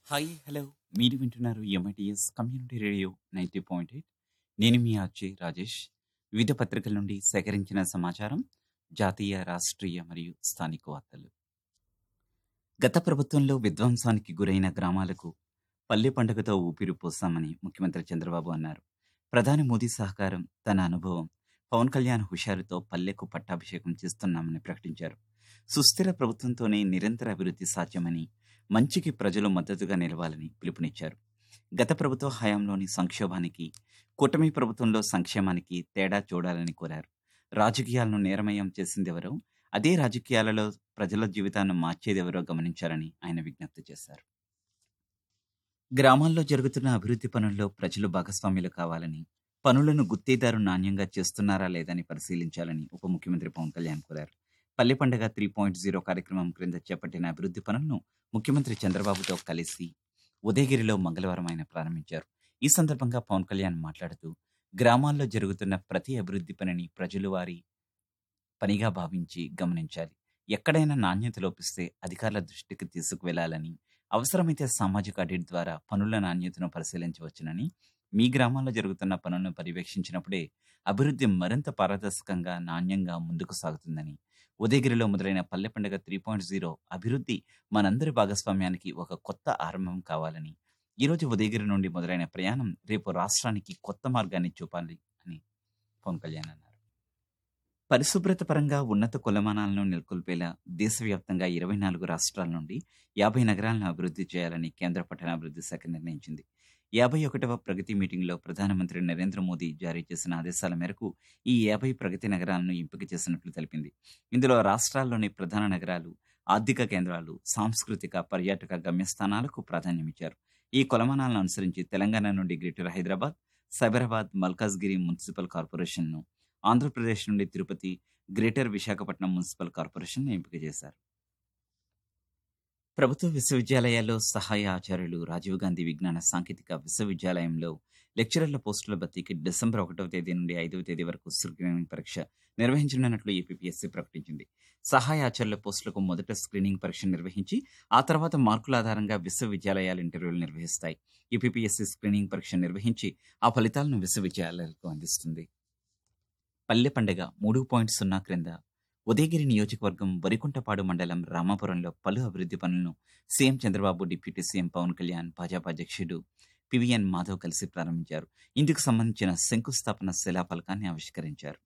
hi hello మీరు వింటున్నారు MITS community radio ninety point eight నేను మీ ఆర్జే రాజేష్ వివిధ పత్రికల నుండి సేకరించిన సమాచారం జాతీయ రాష్ట్రీయ మరియు స్థానిక వార్తలు గత ప్రభుత్వంలో విధ్వంసానికి గురైన గ్రామాలకు పల్లె పండుగతో ఊపిరి పోస్తామని ముఖ్యమంత్రి చంద్రబాబు అన్నారు ప్రధాని మోదీ సహకారం తన అనుభవం పవన్ కళ్యాణ్ హుషారుతో పల్లెకు పట్టాభిషేకం చేస్తున్నామని ప్రకటించారు సుస్థిర ప్రభుత్వంతోనే నిరంతర అభివృద్ధి సాధ్యమని మంచికి ప్రజలు మద్దతుగా నిలవాలని పిలుపునిచ్చారు గత ప్రభుత్వ హయాంలోని సంక్షోభానికి కూటమి ప్రభుత్వంలో సంక్షేమానికి తేడా చూడాలని కోరారు రాజకీయాలను నేరమయం చేసిందెవరో అదే రాజకీయాలలో ప్రజల జీవితాన్ని మార్చేదెవరో గమనించాలని ఆయన విజ్ఞప్తి చేశారు గ్రామాల్లో జరుగుతున్న అభివృద్ధి పనుల్లో ప్రజలు భాగస్వాములు కావాలని పనులను గుత్తేదారు నాణ్యంగా చేస్తున్నారా లేదని పరిశీలించాలని ఉప ముఖ్యమంత్రి పవన్ కళ్యాణ్ కోరారు పల్లె పండుగ త్రీ పాయింట్ జీరో కార్యక్రమం క్రింద చేపట్టిన అభివృద్ధి పనులను ముఖ్యమంత్రి చంద్రబాబుతో కలిసి ఉదయగిరిలో మంగళవారం ఆయన ప్రారంభించారు ఈ సందర్భంగా పవన్ కళ్యాణ్ మాట్లాడుతూ గ్రామాల్లో జరుగుతున్న ప్రతి అభివృద్ధి పనిని ప్రజలు వారి పనిగా భావించి గమనించాలి ఎక్కడైనా నాణ్యత లోపిస్తే అధికారుల దృష్టికి తీసుకువెళ్లాలని అవసరమైతే సామాజిక ఆడిట్ ద్వారా పనుల నాణ్యతను పరిశీలించవచ్చునని మీ గ్రామాల్లో జరుగుతున్న పనులను పర్యవేక్షించినప్పుడే అభివృద్ధి మరింత పారదర్శకంగా నాణ్యంగా ముందుకు సాగుతుందని ఉదయగిరిలో మొదలైన పల్లె పండుగ త్రీ పాయింట్ జీరో అభివృద్ధి మనందరి భాగస్వామ్యానికి ఒక కొత్త ఆరంభం కావాలని ఈరోజు ఉదయగిరి నుండి మొదలైన ప్రయాణం రేపు రాష్ట్రానికి కొత్త మార్గాన్ని చూపాలి అని పవన్ కళ్యాణ్ అన్నారు పరిశుభ్రత పరంగా ఉన్నత కొలమానాలను నెలకొల్పేలా దేశవ్యాప్తంగా ఇరవై నాలుగు రాష్ట్రాల నుండి యాభై నగరాలను అభివృద్ధి చేయాలని కేంద్ర పట్టణాభివృద్ధి శాఖ నిర్ణయించింది యాభై ఒకటవ ప్రగతి మీటింగ్లో ప్రధానమంత్రి నరేంద్ర మోదీ జారీ చేసిన ఆదేశాల మేరకు ఈ యాభై ప్రగతి నగరాలను ఎంపిక చేసినట్లు తెలిపింది ఇందులో రాష్ట్రాల్లోని ప్రధాన నగరాలు ఆర్థిక కేంద్రాలు సాంస్కృతిక పర్యాటక గమ్యస్థానాలకు ప్రాధాన్యమిచ్చారు ఈ కొలమానాలను అనుసరించి తెలంగాణ నుండి గ్రేటర్ హైదరాబాద్ సైబరాబాద్ మల్కాజ్గిరి మున్సిపల్ కార్పొరేషన్ను ఆంధ్రప్రదేశ్ నుండి తిరుపతి గ్రేటర్ విశాఖపట్నం మున్సిపల్ కార్పొరేషన్ను ఎంపిక చేశారు ప్రభుత్వ విశ్వవిద్యాలయాల్లో సహాయ ఆచార్యులు రాజీవ్ గాంధీ విజ్ఞాన సాంకేతిక విశ్వవిద్యాలయంలో లెక్చరర్ల పోస్టుల భర్తీకి డిసెంబర్ ఒకటవ తేదీ నుండి ఐదవ తేదీ వరకు స్క్రీనింగ్ పరీక్ష నిర్వహించనున్నట్లు ఏపీఎస్సీ ప్రకటించింది సహాయ ఆచార్యుల పోస్టులకు మొదట స్క్రీనింగ్ పరీక్ష నిర్వహించి ఆ తర్వాత మార్కుల ఆధారంగా విశ్వవిద్యాలయాలు ఇంటర్వ్యూలు నిర్వహిస్తాయి ఏపీఎస్సీ స్క్రీనింగ్ పరీక్ష నిర్వహించి ఆ ఫలితాలను విశ్వవిద్యాలయాలకు అందిస్తుంది పల్లె పండుగ మూడు పాయింట్ సున్నా క్రింద ఉదయగిరి నియోజకవర్గం వరికుంటపాడు మండలం రామాపురంలో పలు అభివృద్ధి పనులను CM Chandrababu deputy CM Pawan Kalyan Bhajapa అధ్యక్షుడు పివిఎన్ మాధవ్ కలిసి ప్రారంభించారు ఇందుకు సంబంధించిన శంకుస్థాపన శిలాఫలకాన్ని ఆవిష్కరించారు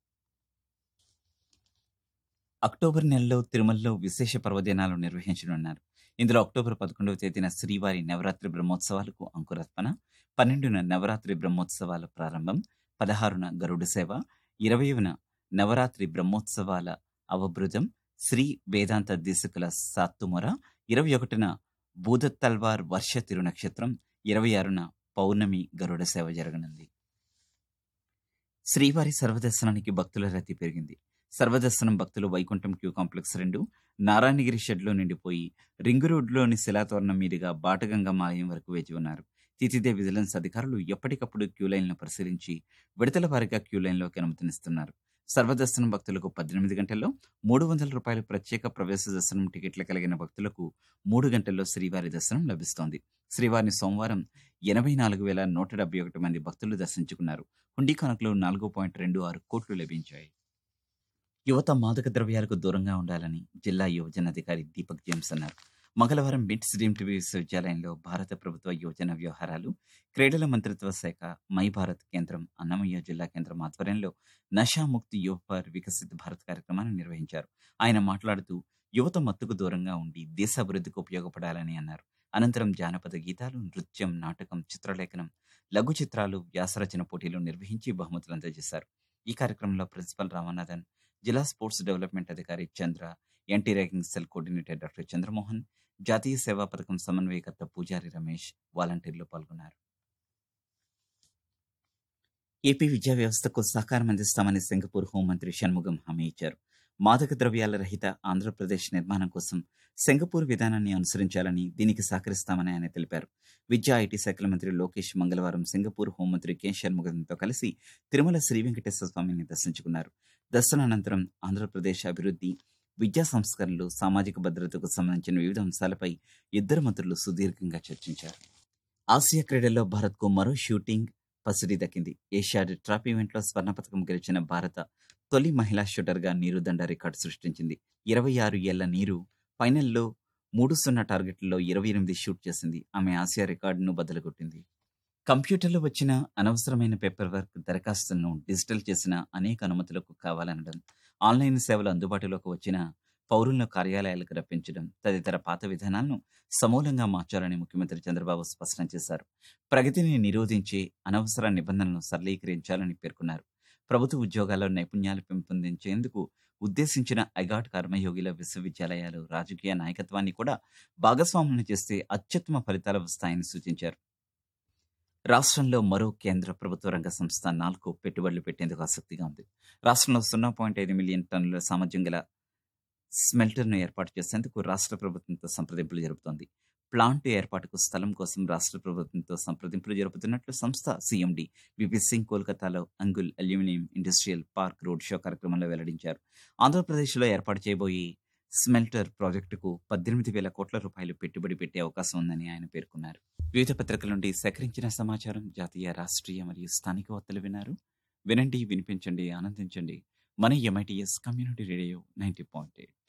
అక్టోబర్ నెలలో తిరుమలలో విశేష పర్వదినాలు నిర్వహించనున్నారు ఇందులో అక్టోబర్ పదకొండవ తేదీన శ్రీవారి నవరాత్రి బ్రహ్మోత్సవాలకు అంకురార్పణ పన్నెండున నవరాత్రి బ్రహ్మోత్సవాల ప్రారంభం పదహారున గరుడ సేవ ఇరవైన నవరాత్రి బ్రహ్మోత్సవాల అవబృతం శ్రీ వేదాంత దీసుకుల సాత్తుమొర ఇరవై ఒకటిన బూదత్తల్వార్ వర్ష తిరునక్షత్రం ఇరవై ఆరున పౌర్ణమి గరుడ సేవ జరగనుంది శ్రీవారి సర్వదర్శనానికి భక్తుల రద్దీ పెరిగింది సర్వదర్శనం భక్తులు వైకుంఠం క్యూ కాంప్లెక్స్ రెండు నారాయణగిరి షెడ్లో నిండిపోయి రింగు రోడ్లోని శిలాతోరణం మీదుగా బాటగంగమ్మ ఆలయం వరకు వేచి ఉన్నారు తితిదే విజిలెన్స్ అధికారులు ఎప్పటికప్పుడు క్యూ లైన్లను పరిశీలించి విడతల వారీగా క్యూ లైన్లోకి అనుమతినిస్తున్నారు సర్వదర్శనం భక్తులకు పద్దెనిమిది గంటల్లో మూడు వందల రూపాయల ప్రత్యేక ప్రవేశ దర్శనం టికెట్లు కలిగిన భక్తులకు మూడు గంటల్లో శ్రీవారి దర్శనం లభిస్తోంది శ్రీవారిని సోమవారం ఎనభై నాలుగు వేల నూట డెబ్బై ఒకటి మంది భక్తులు దర్శించుకున్నారు హుండీ కనుకలు నాలుగు పాయింట్ రెండు ఆరు కోట్లు లభించాయి యువత మాదక ద్రవ్యాలకు దూరంగా ఉండాలని జిల్లా యువజన అధికారి దీపక్ జేమ్స్ అన్నారు మంగళవారం మిట్స్ డీమ్ టీవీ విశ్వవిద్యాలయంలో భారత ప్రభుత్వ యువజన వ్యవహారాలు క్రీడల మంత్రిత్వ శాఖ మై భారత్ కేంద్రం అన్నమయ్య జిల్లా కేంద్రం ఆధ్వర్యంలో నషాముక్తి యువ ఫర్ వికసిత్ భారత్ కార్యక్రమాన్ని నిర్వహించారు ఆయన మాట్లాడుతూ యువత మత్తుకు దూరంగా ఉండి దేశ అభివృద్ధికి ఉపయోగపడాలని అన్నారు అనంతరం జానపద గీతాలు నృత్యం నాటకం చిత్రలేఖనం లఘు చిత్రాలు వ్యాసరచన పోటీలు నిర్వహించి బహుమతులు అందజేశారు ఈ కార్యక్రమంలో ప్రిన్సిపల్ రామనాథన్ జిల్లా స్పోర్ట్స్ డెవలప్మెంట్ అధికారి Chandra anti ragging cell coordinator doctor Chandramohan జాతీయ సేవా పథకం సమన్వయకర్త పూజారి రమేష్ వాలంటీర్లు పాల్గొన్నారు ఏపీ విద్యా వ్యవస్థకు సహకారం అందిస్తామని సింగపూర్ హోంమంత్రి షణ్ముగం హామీ ఇచ్చారు మాదక ద్రవ్యాల రహిత ఆంధ్రప్రదేశ్ నిర్మాణం కోసం సింగపూర్ విధానాన్ని అనుసరించాలని దీనికి సహకరిస్తామని ఆయన తెలిపారు విద్యా ఐటీ శాఖల మంత్రి లోకేష్ మంగళవారం సింగపూర్ హోంమంత్రి కె షణ్ముగంతో కలిసి తిరుమల శ్రీ వెంకటేశ్వర స్వామిని దర్శించుకున్నారు దర్శనానంతరం ఆంధ్రప్రదేశ్ అభివృద్ధి విద్యా సంస్కరణలు సామాజిక భద్రతకు సంబంధించిన వివిధ అంశాలపై ఇద్దరు మంత్రులు సుదీర్ఘంగా చర్చించారు ఆసియా క్రీడల్లో భారత్కు మరో షూటింగ్ పసిడి దక్కింది ఏషియాడ్ ట్రాప్ ఈవెంట్లో స్వర్ణ పథకం గెలిచిన భారత తొలి మహిళా షూటర్గా నీరు దండ రికార్డు సృష్టించింది ఇరవై ఆరు ఏళ్ల నీరు ఫైనల్లో మూడు సున్నా టార్గెట్లో ఇరవై ఎనిమిది షూట్ చేసింది ఆమె ఆసియా రికార్డును బద్దలుకొట్టింది కంప్యూటర్లో వచ్చిన అనవసరమైన పేపర్ వర్క్ దరఖాస్తులను డిజిటల్ చేసిన అనేక అనుమతులకు కావాలనడం ఆన్లైన్ సేవలు అందుబాటులోకి వచ్చిన పౌరులను కార్యాలయాలకు రప్పించడం తదితర పాత విధానాలను సమూలంగా మార్చాలని ముఖ్యమంత్రి చంద్రబాబు స్పష్టం చేశారు ప్రగతిని నిరోధించే అనవసర నిబంధనలను సరళీకరించాలని పేర్కొన్నారు ప్రభుత్వ ఉద్యోగాల్లో నైపుణ్యాలు పెంపొందించేందుకు ఉద్దేశించిన ఐగాట్ కర్మయోగిల విశ్వవిద్యాలయాలు రాజకీయ నాయకత్వాన్ని కూడా భాగస్వాములను చేస్తే అత్యుత్తమ ఫలితాలు వస్తాయని సూచించారు రాష్ట్రంలో మరో కేంద్ర ప్రభుత్వ రంగ సంస్థ నాలుగు పెట్టుబడులు పెట్టేందుకు ఆసక్తిగా ఉంది రాష్ట్రంలో సున్నా పాయింట్ ఐదు మిలియన్ టన్నుల సామర్థ్యం గల స్మెల్టర్ను ఏర్పాటు చేసేందుకు రాష్ట్ర ప్రభుత్వంతో సంప్రదింపులు జరుపుతోంది ప్లాంట్ ఏర్పాటుకు స్థలం కోసం రాష్ట్ర ప్రభుత్వంతో సంప్రదింపులు జరుపుతున్నట్లు సంస్థ సీఎండి విపి సింగ్ కోల్కతాలో Angul aluminium industrial park road show కార్యక్రమంలో వెల్లడించారు ఆంధ్రప్రదేశ్లో ఏర్పాటు చేయబోయే స్మెల్టర్ ప్రాజెక్టుకు పద్దెనిమిది వేల కోట్ల రూపాయలు పెట్టుబడి పెట్టే అవకాశం ఉందని ఆయన పేర్కొన్నారు వివిధ పత్రికల నుండి సేకరించిన సమాచారం జాతీయ రాష్ట్రీయ మరియు స్థానిక వార్తలు విన్నారు వినండి వినిపించండి ఆనందించండి మన MITS community radio ninety point eight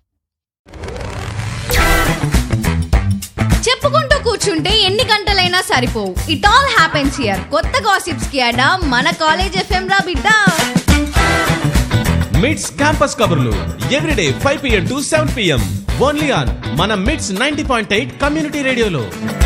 చెప్పుకుంటూ కూర్చుంటే ఎన్ని గంటలైనా సరిపోవు ఇట్ ఆల్ హ్యాపెన్స్ హియర్ కొత్త గాసిప్స్ కి అడా మన కాలేజ్ ఎఫ్ఎం రా బిడ్డ మిడ్స్ క్యాంపస్ కబుర్లు everyday five PM to seven PM only on మన MITS ninety point eight community రేడియోలో